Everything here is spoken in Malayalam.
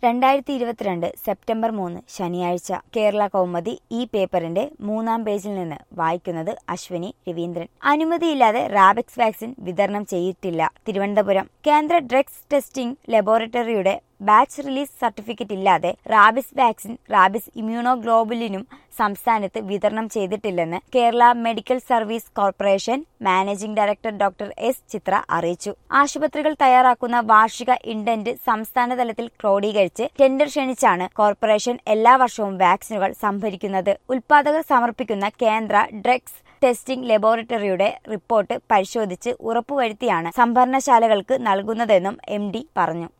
രണ്ടായിരത്തി ഇരുപത്തിരണ്ട് സെപ്റ്റംബർ മൂന്ന് ശനിയാഴ്ച കേരള കൗമുദി ഈ പേപ്പറിന്റെ മൂന്നാം പേജിൽ നിന്ന് വായിക്കുന്നത് അശ്വിനി രവീന്ദ്രൻ അനുമതിയില്ലാതെ റാബിക്സ് വാക്സിൻ വിതരണം ചെയ്തിട്ടില്ല തിരുവനന്തപുരം കേന്ദ്ര ഡ്രഗ്സ് ടെസ്റ്റിംഗ് ലബോറട്ടറിയുടെ ബാച്ച് റിലീസ് സർട്ടിഫിക്കറ്റ് ഇല്ലാതെ റാബിസ് വാക്സിൻ റാബിസ് ഇമ്മ്യൂണോഗ്ലോബുലിനും സംസ്ഥാനത്ത് വിതരണം ചെയ്തിട്ടില്ലെന്ന് Kerala medical service corporation managing director doctor S Chithra അറിയിച്ചു ആശുപത്രികൾ തയ്യാറാക്കുന്ന വാർഷിക ഇൻഡന്റ് സംസ്ഥാന തലത്തിൽ ക്രോഡീകരിച്ച് ടെൻഡർ ക്ഷണിച്ചാണ് കോർപ്പറേഷൻ എല്ലാ വർഷവും വാക്സിനുകൾ സംഭരിക്കുന്നത് ഉൽപാദകർ സമർപ്പിക്കുന്ന കേന്ദ്ര ഡ്രഗ്സ് ടെസ്റ്റിംഗ് ലബോറട്ടറിയുടെ റിപ്പോർട്ട് പരിശോധിച്ച് ഉറപ്പുവരുത്തിയാണ് സംഭരണശാലകൾക്ക് നൽകുന്നതെന്നും എം പറഞ്ഞു